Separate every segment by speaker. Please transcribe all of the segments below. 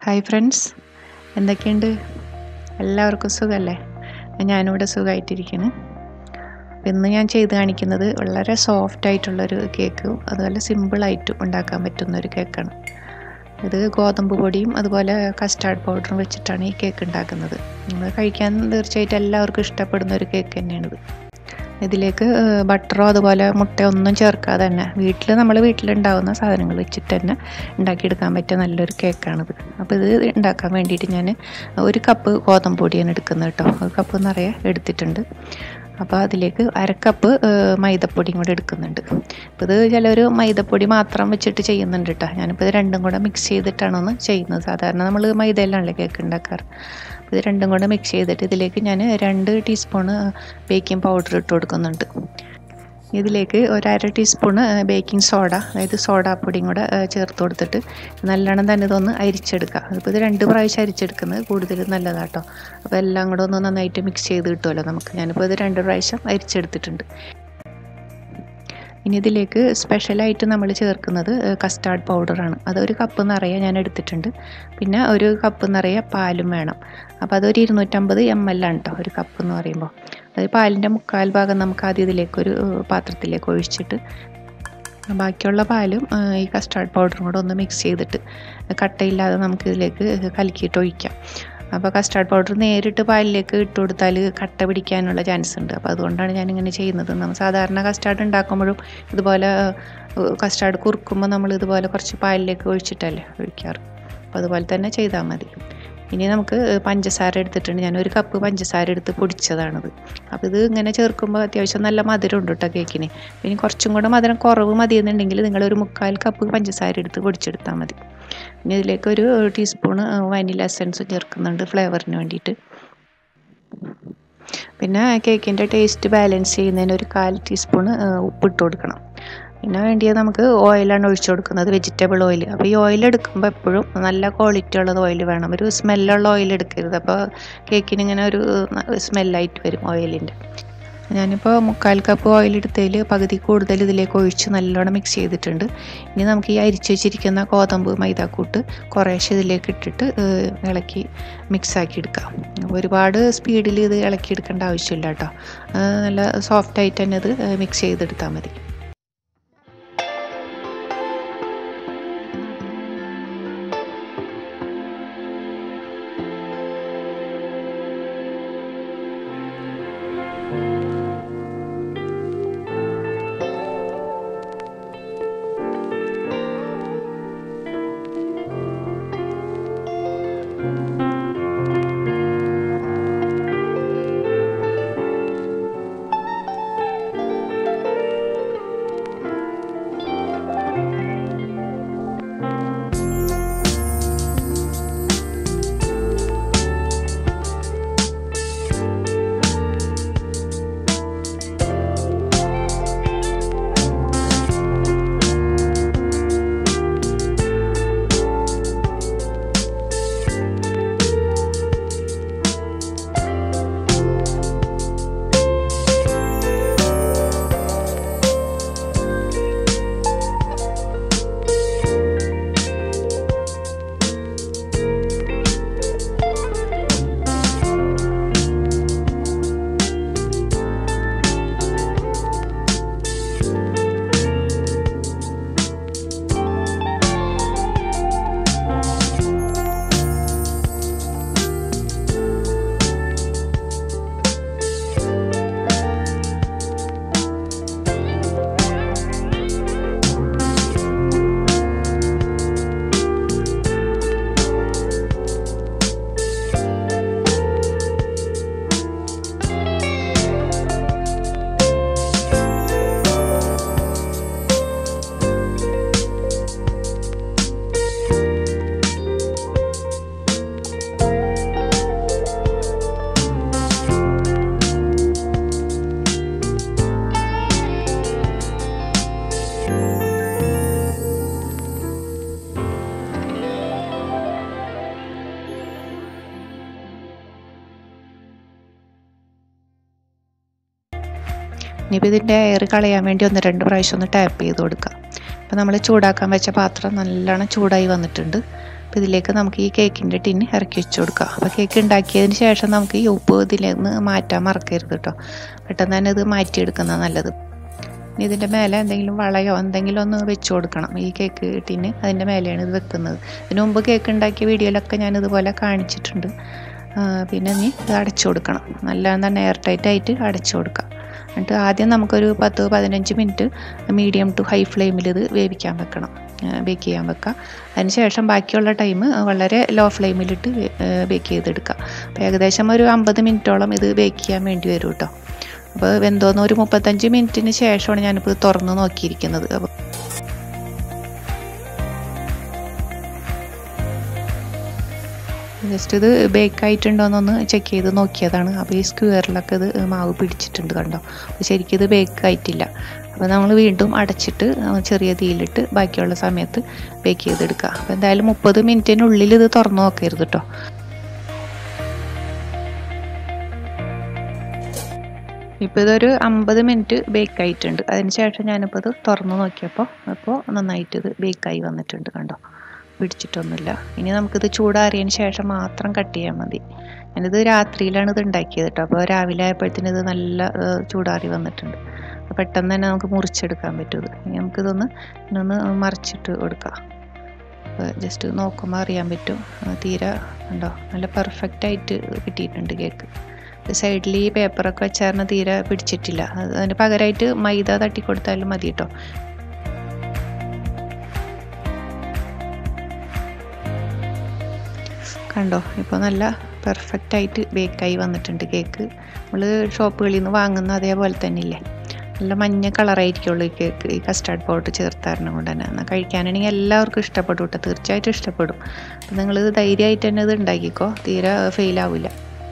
Speaker 1: hi friends എന്തൊക്കെയുണ്ട് എല്ലാവർക്കും സുഖമല്ലേ ഞാനിവിടെ സുഖമായിട്ടിരിക്കുന്നു ഇന്ന് ഞാൻ ചെയ്ത് കാണിക്കുന്നത് വളരെ സോഫ്റ്റ് ആയിട്ടുള്ളൊരു കേക്ക് അതുപോലെ സിമ്പിളായിട്ടും ഉണ്ടാക്കാൻ പറ്റുന്ന ഒരു കേക്കാണ് ഇത് ഗോതമ്പ് പൊടിയും അതുപോലെ കസ്റ്റാർഡ് പൗഡറും വെച്ചിട്ടാണ് ഈ കേക്ക് ഉണ്ടാക്കുന്നത് നമ്മൾ കഴിക്കാൻ തീർച്ചയായിട്ടും എല്ലാവർക്കും ഇഷ്ടപ്പെടുന്ന ഒരു കേക്ക് തന്നെയാണിത് ഇതിലേക്ക് ബട്ടറോ അതുപോലെ മുട്ടയോ ഒന്നും ചേർക്കാതെ തന്നെ വീട്ടിൽ നമ്മൾ വീട്ടിലുണ്ടാകുന്ന സാധനങ്ങൾ വെച്ചിട്ട് തന്നെ ഉണ്ടാക്കിയെടുക്കാൻ പറ്റിയ നല്ലൊരു കേക്കാണിത് അപ്പോൾ ഇത് ഉണ്ടാക്കാൻ വേണ്ടിയിട്ട് ഞാൻ ഒരു കപ്പ് ഗോതമ്പ് പൊടിയാണ് എടുക്കുന്നത് കേട്ടോ ഒരു കപ്പ് നിറയെ എടുത്തിട്ടുണ്ട് അപ്പോൾ അതിലേക്ക് അരക്കപ്പ് മൈദപ്പൊടിയും കൂടെ എടുക്കുന്നുണ്ട് അപ്പോൾ ഇത് ചിലർ മൈദപ്പൊടി മാത്രം വെച്ചിട്ട് ചെയ്യുന്നുണ്ട് കേട്ടോ ഞാനിപ്പോൾ ഇത് രണ്ടും കൂടെ മിക്സ് ചെയ്തിട്ടാണ് ഒന്ന് ചെയ്യുന്നത് സാധാരണ നമ്മൾ മൈദയിലാണല്ലോ കേക്ക് ഉണ്ടാക്കാറ് ഇത് രണ്ടും കൂടെ മിക്സ് ചെയ്തിട്ട് ഇതിലേക്ക് ഞാൻ രണ്ട് ടീസ്പൂണ് ബേക്കിംഗ് പൗഡർ ഇട്ട് കൊടുക്കുന്നുണ്ട് ഇതിലേക്ക് ഒരു അര ടീസ്പൂണ് ബേക്കിംഗ് സോഡ അതായത് സോഡാപ്പൊടിയും കൂടെ ചേർത്ത് കൊടുത്തിട്ട് നല്ലോണം തന്നെ ഇതൊന്ന് അരിച്ചെടുക്കുക അതിപ്പോൾ ഇത് രണ്ട് പ്രാവശ്യം അരിച്ചെടുക്കുന്നത് കൂടുതൽ നല്ലതാട്ടോ അപ്പോൾ എല്ലാം കൂടെ ഒന്ന് നന്നായിട്ട് മിക്സ് ചെയ്ത് കിട്ടുമല്ലോ നമുക്ക് ഞാനിപ്പോൾ ഇത് രണ്ട് പ്രാവശ്യം അരിച്ചെടുത്തിട്ടുണ്ട് ഇനി ഇതിലേക്ക് സ്പെഷ്യലായിട്ട് നമ്മൾ ചേർക്കുന്നത് കസ്റ്റാർഡ് പൗഡറാണ് അതൊരു കപ്പ് നിറയെ ഞാൻ എടുത്തിട്ടുണ്ട് പിന്നെ ഒരു കപ്പ് നിറയെ പാലും വേണം അപ്പോൾ അതൊരു ഇരുന്നൂറ്റമ്പത് എം എൽ ആണ് കേട്ടോ ഒരു കപ്പ് എന്ന് പറയുമ്പോൾ അത് പാലിൻ്റെ മുക്കാൽ ഭാഗം നമുക്ക് ആദ്യം ഇതിലേക്കൊരു പാത്രത്തിലേക്ക് ഒഴിച്ചിട്ട് ബാക്കിയുള്ള പാലും ഈ കസ്റ്റാർഡ് പൗഡറും കൂടെ ഒന്ന് മിക്സ് ചെയ്തിട്ട് കട്ടയില്ലാതെ നമുക്ക് ഇതിലേക്ക് കലക്കിയിട്ട് ഒഴിക്കാം അപ്പോൾ കസ്റ്റാർഡ് പൗഡർ നേരിട്ട് പാലിലേക്ക് ഇട്ട് കൊടുത്താൽ കട്ട പിടിക്കാനുള്ള ചാൻസ് ഉണ്ട് അപ്പോൾ അതുകൊണ്ടാണ് ഞാനിങ്ങനെ ചെയ്യുന്നത് നമ്മൾ സാധാരണ കസ്റ്റാർഡ് ഉണ്ടാക്കുമ്പോഴും ഇതുപോലെ കസ്റ്റാർഡ് കുറുക്കുമ്പോൾ നമ്മൾ ഇതുപോലെ കുറച്ച് പാലിലേക്ക് ഒഴിച്ചിട്ടല്ലേ ഒഴിക്കാറ് അപ്പോൾ അതുപോലെ തന്നെ ചെയ്താൽ മതി ഇനി നമുക്ക് പഞ്ചസാര എടുത്തിട്ടുണ്ട് ഞാൻ ഒരു കപ്പ് പഞ്ചസാര എടുത്ത് പൊടിച്ചതാണിത് അപ്പോൾ ഇത് ഇങ്ങനെ ചേർക്കുമ്പോൾ അത്യാവശ്യം നല്ല മധുരം ഉണ്ട് കേട്ടോ കേക്കിന് ഇനി കുറച്ചും കൂടെ മധുരം കുറവ് മതി എന്നുണ്ടെങ്കിൽ നിങ്ങളൊരു മുക്കാൽ കപ്പ് പഞ്ചസാര എടുത്ത് പൊടിച്ചെടുത്താൽ മതി ഇനി ഇതിലേക്ക് ഒരു ടീസ്പൂണ് വാനില എസൻസ് ചേർക്കുന്നുണ്ട് ഫ്ലേവറിന് വേണ്ടിയിട്ട് പിന്നെ കേക്കിൻ്റെ ടേസ്റ്റ് ബാലൻസ് ചെയ്യുന്നതിന് ഒരു കാൽ ടീസ്പൂണ് ഉപ്പിട്ട് കൊടുക്കണം പിന്നെ വേണ്ടിയത് നമുക്ക് ഓയിലാണ് ഒഴിച്ചു കൊടുക്കുന്നത് വെജിറ്റബിൾ ഓയിൽ അപ്പോൾ ഈ ഓയിൽ എടുക്കുമ്പോൾ എപ്പോഴും നല്ല ക്വാളിറ്റി ഉള്ളത് ഓയിൽ വേണം ഒരു സ്മെല്ലുള്ള ഓയിൽ എടുക്കരുത് അപ്പോൾ കേക്കിന് ഇങ്ങനെ ഒരു സ്മെല്ലായിട്ട് വരും ഓയിലിൻ്റെ ഞാനിപ്പോൾ മുക്കാൽ കപ്പ് ഓയിൽ എടുത്തതിൽ പകുതി കൂടുതൽ ഇതിലേക്ക് ഒഴിച്ച് നല്ലോണം മിക്സ് ചെയ്തിട്ടുണ്ട് ഇനി നമുക്ക് ഈ അരിച്ച് വെച്ചിരിക്കുന്ന ഗോതമ്പ് മൈദാക്കൂട്ട് കുറേശ്ശെ ഇതിലേക്ക് ഇട്ടിട്ട് ഇളക്കി മിക്സാക്കി എടുക്കാം ഒരുപാട് സ്പീഡിൽ ഇത് ഇളക്കി എടുക്കേണ്ട ആവശ്യമില്ല കേട്ടോ നല്ല സോഫ്റ്റായിട്ട് തന്നെ ഇത് മിക്സ് ചെയ്തെടുത്താൽ മതി ഇനിയിപ്പോൾ ഇതിൻ്റെ എയർ കളയാൻ വേണ്ടി ഒന്ന് രണ്ട് പ്രാവശ്യം ഒന്ന് ടാപ്പ് ചെയ്ത് കൊടുക്കുക അപ്പോൾ നമ്മൾ ചൂടാക്കാൻ വെച്ച പാത്രം നല്ലോണം ചൂടായി വന്നിട്ടുണ്ട് അപ്പോൾ ഇതിലേക്ക് നമുക്ക് ഈ കേക്കിൻ്റെ ടിന്ന് ഇറക്കി വെച്ച് കൊടുക്കാം അപ്പോൾ കേക്ക് ഉണ്ടാക്കിയതിന് ശേഷം നമുക്ക് ഈ ഉപ്പ് ഇതിൽ നിന്ന് മാറ്റാൻ മറക്കരുത് കേട്ടോ പെട്ടെന്ന് തന്നെ ഇത് മാറ്റിയെടുക്കുന്നതാണ് നല്ലത് ഇനി ഇതിൻ്റെ മേലെ എന്തെങ്കിലും വളയോ എന്തെങ്കിലും ഒന്ന് വെച്ച് കൊടുക്കണം ഈ കേക്ക് ടിന് അതിൻ്റെ മേലെയാണ് ഇത് വെക്കുന്നത് ഇതിനു മുമ്പ് കേക്ക് ഉണ്ടാക്കിയ വീഡിയോയിലൊക്കെ ഞാൻ ഇതുപോലെ കാണിച്ചിട്ടുണ്ട് പിന്നെ ഇനി ഇത് അടച്ചു കൊടുക്കണം നല്ല തന്നെ എയർ ടൈറ്റ് ആയിട്ട് അടച്ചു കൊടുക്കാം എന്നിട്ട് ആദ്യം നമുക്കൊരു പത്ത് പതിനഞ്ച് മിനിറ്റ് മീഡിയം ടു ഹൈ ഫ്ലെയിമിൽ ഇത് വേവിക്കാൻ വെക്കണം ബേക്ക് ചെയ്യാൻ വെക്കാം അതിന് ശേഷം ബാക്കിയുള്ള ടൈം വളരെ ലോ ഫ്ലെയിമിലിട്ട് ബേക്ക് ചെയ്തെടുക്കുക അപ്പോൾ ഏകദേശം ഒരു അമ്പത് മിനിറ്റോളം ഇത് ബേക്ക് ചെയ്യാൻ വേണ്ടി വരും കേട്ടോ അപ്പോൾ വെന്തോന്ന് ഒരു മുപ്പത്തഞ്ച് മിനിറ്റിന് ശേഷമാണ് ഞാനിപ്പോൾ തുറന്ന് നോക്കിയിരിക്കുന്നത് അപ്പോൾ ജസ്റ്റ് ഇത് ബേക്ക് ആയിട്ടുണ്ടോയെന്നൊന്ന് ചെക്ക് ചെയ്ത് നോക്കിയതാണ് അപ്പോൾ ഈ സ്ക്വയറിലൊക്കെ ഇത് മാവ് പിടിച്ചിട്ടുണ്ട് കണ്ടോ അപ്പോൾ ശരിക്കും ഇത് ബേക്ക് ആയിട്ടില്ല അപ്പോൾ നമ്മൾ വീണ്ടും അടച്ചിട്ട് ചെറിയ തീയിലിട്ട് ബാക്കിയുള്ള സമയത്ത് ബേക്ക് ചെയ്തെടുക്കുക അപ്പോൾ എന്തായാലും മുപ്പത് മിനിറ്റിനുള്ളിൽ ഇത് തുറന്ന് നോക്കരുത് കേട്ടോ ഇപ്പോൾ ഇതൊരു അമ്പത് മിനിറ്റ് ബേക്ക് ആയിട്ടുണ്ട് അതിന് ശേഷം ഞാനിപ്പോൾ ഇത് തുറന്ന് നോക്കിയപ്പോൾ അപ്പോൾ നന്നായിട്ട് ഇത് ബേക്കായി വന്നിട്ടുണ്ട് കണ്ടോ പിടിച്ചിട്ടൊന്നുമില്ല ഇനി നമുക്കിത് ചൂടാറിയതിന് ശേഷം മാത്രം കട്ട് ചെയ്യാൻ മതി ഞാനിത് രാത്രിയിലാണ് ഇത് ഉണ്ടാക്കിയത് കേട്ടോ അപ്പോൾ രാവിലെ ആയപ്പോഴത്തേന് ഇത് നല്ല ചൂടാറി വന്നിട്ടുണ്ട് അപ്പോൾ പെട്ടെന്ന് തന്നെ നമുക്ക് മുറിച്ചെടുക്കാൻ പറ്റും ഇത് ഇനി നമുക്കിതൊന്ന് ഇന്നൊന്ന് മറിച്ചിട്ട് കൊടുക്കാം ജസ്റ്റ് നോക്കുമ്പോൾ അറിയാൻ പറ്റും തീരെ ഉണ്ടോ നല്ല പെർഫെക്റ്റ് ആയിട്ട് കിട്ടിയിട്ടുണ്ട് കേക്ക് സൈഡിൽ ഈ പേപ്പറൊക്കെ വെച്ചാൽ തീരെ പിടിച്ചിട്ടില്ല അതിന് പകരമായിട്ട് മൈദ തട്ടി കൊടുത്താലും മതി കേട്ടോ കണ്ടോ ഇപ്പോൾ നല്ല പെർഫെക്റ്റ് ആയിട്ട് ബേക്കായി വന്നിട്ടുണ്ട് കേക്ക് നമ്മൾ ഷോപ്പുകളിൽ നിന്ന് വാങ്ങുന്ന അതേപോലെ തന്നെ ഇല്ലേ നല്ല മഞ്ഞ കളറായിരിക്കുള്ളൂ ഈ കേക്ക് ഈ കസ്റ്റാർഡ് പൗഡർ ചേർത്താരണം കൊണ്ട് തന്നെ എന്നാൽ കഴിക്കാനാണെങ്കിൽ എല്ലാവർക്കും ഇഷ്ടപ്പെടും കേട്ടോ തീർച്ചയായിട്ടും ഇഷ്ടപ്പെടും അപ്പം നിങ്ങൾ ധൈര്യമായിട്ട് തന്നെ ഇത് ഉണ്ടാക്കിക്കോ തീരെ ഫെയിലാവില്ല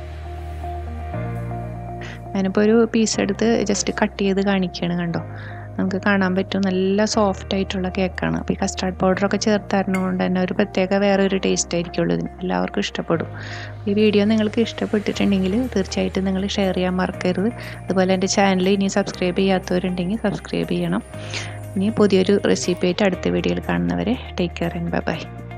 Speaker 1: ഞാനിപ്പോൾ ഒരു പീസ് എടുത്ത് ജസ്റ്റ് കട്ട് ചെയ്ത് കാണിക്കുകയാണ് കണ്ടോ നമുക്ക് കാണാൻ പറ്റും നല്ല സോഫ്റ്റ് ആയിട്ടുള്ള കേക്കാണ് അപ്പോൾ ഈ കസ്റ്റാർഡ് പൗഡറൊക്കെ ചേർത്താരണം കൊണ്ട് തന്നെ ഒരു പ്രത്യേക വേറെ ഒരു ടേസ്റ്റ് ആയിരിക്കുള്ളൂ ഇതിന് എല്ലാവർക്കും ഇഷ്ടപ്പെടും ഈ വീഡിയോ നിങ്ങൾക്ക് ഇഷ്ടപ്പെട്ടിട്ടുണ്ടെങ്കിൽ തീർച്ചയായിട്ടും നിങ്ങൾ ഷെയർ ചെയ്യാൻ മറക്കരുത് അതുപോലെ എൻ്റെ ചാനൽ ഇനി സബ്സ്ക്രൈബ് ചെയ്യാത്തവരുണ്ടെങ്കിൽ സബ്സ്ക്രൈബ് ചെയ്യണം ഇനി പുതിയൊരു റെസിപ്പി ആയിട്ട് അടുത്ത വീഡിയോയിൽ കാണുന്നവരെ take care and bye by